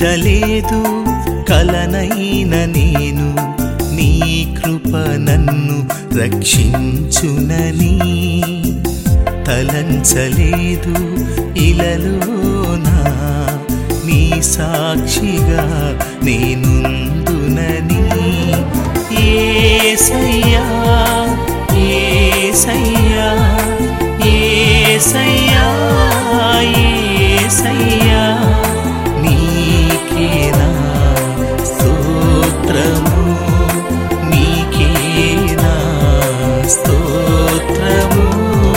ఊహించలేదు కలనైన నేను నీ కృప నన్ను రక్షించునని తలంచలేదు ఇలలోనా నీ సాక్షిగా నేనుందునని ఏసయ్యా ఏసయ్యా ఏసయ్యా ఏసయ్యా నీకేనా స్తోత్రము నీకేనా స్తోత్రము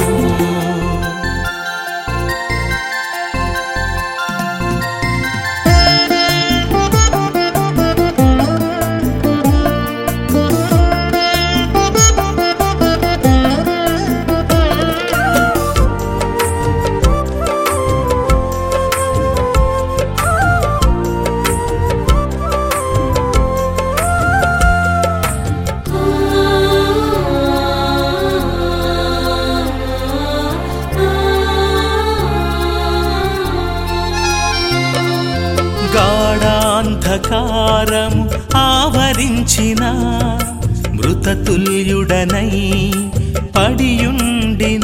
గాఢాంధకారము ఆవరించిన మృతతుల్యుడనై పడియుండిన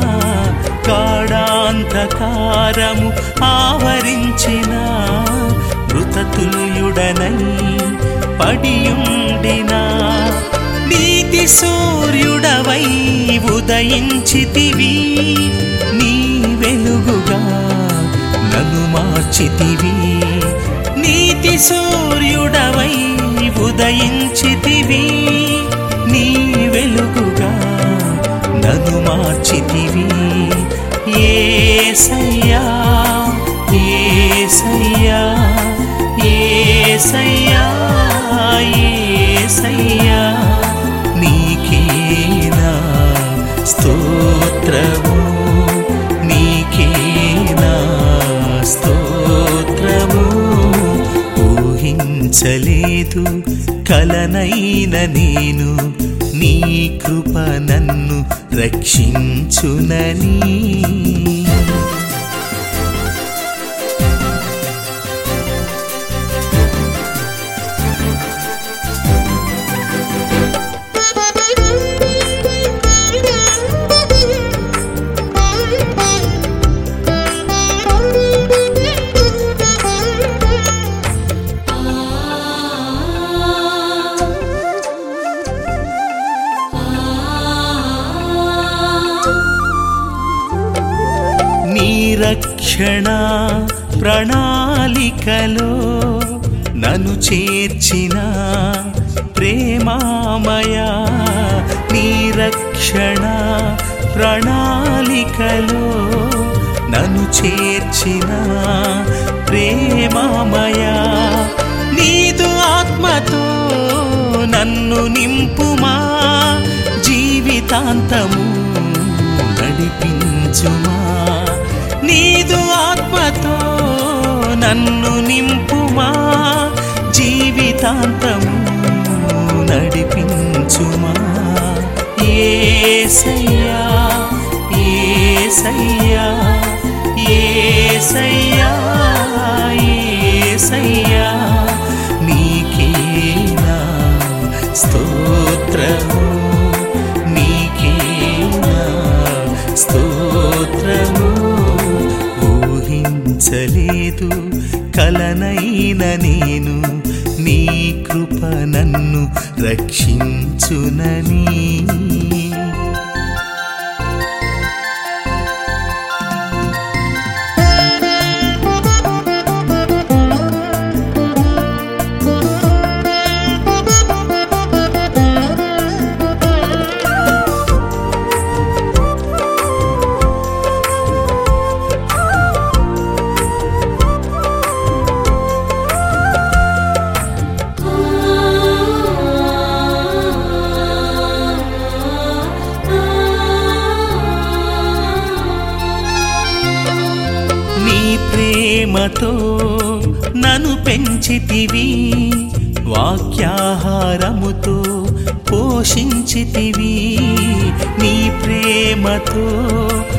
గాఢాంధకారము ఆవరించిన మృతతుల్యుడనై పడియుండిన నీతి సూర్యుడవై ఉదయించితివి నీ వెలుగుగా నన్ను మార్చితివి నీతి సూర్యుడవై ఉదయించితివి నీ వెలుగుగా నన్ను మార్చితివి ఏసయ్యా ఏసయ్యా ఏసయ్యా ఏసయ్యా నీకేనా స్తోత్రము నీకేనా స్తోత్రము ఊహించలేదు కలనైన నేను నీ కృప నన్ను రక్షించునని నీ రక్షణ ప్రణాళికలో నన్ను చేర్చిన ప్రేమామయ నీ రక్షణ ప్రణాళికలో నన్ను చేర్చిన ప్రేమామయ నీదు ఆత్మతో నన్ను నింపుమా జీవితాంతము నడిపించుమా నీదు ఆత్మతో నన్ను నింపుమా జీవితాంతము నడిపించుమా ఏసయ్యా ఏసయ్యా ఏసయ్యా ఏసయ్యా నీకేనా స్తోత్రము నీకేనా స్తోత్రము ఊహించలేదు కలనైన నేను నీ కృప నన్ను రక్షించునని నీ ప్రేమతో నన్ను పెంచితివి వాక్యాహారముతో పోషించితివి నీ ప్రేమతో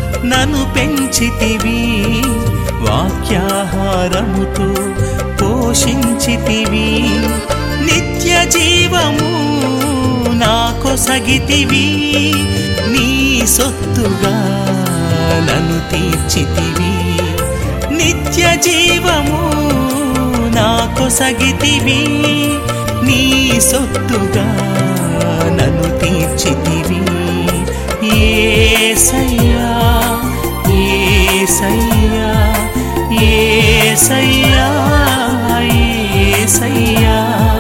నన్ను పెంచితివి వాక్యాహారముతో పోషించితివి పోషించితివి నిత్య జీవము నాకు సగితివి నీ సొత్తుగా నన్ను తీర్చితివి నిత్య జీవము నాకు సగితివి నీ సొత్తుగా నన్ను తీర్చితివి ఏసయ్యా ఏసయ్యా ఏసయ్యా ఏసయ్యా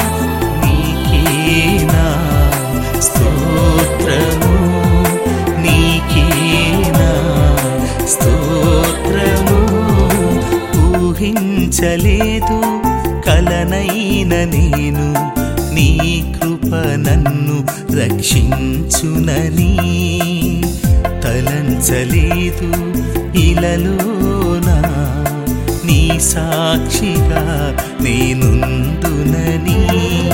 నీకేనా స్తోత్రము నీకేనా స్తోత్రము ఊహించలేదు కలనైన నేను నీ కృప నన్ను రక్షించునని తలంచలేదు ఇలలోనా నీ సాక్షిగా నేనుందునని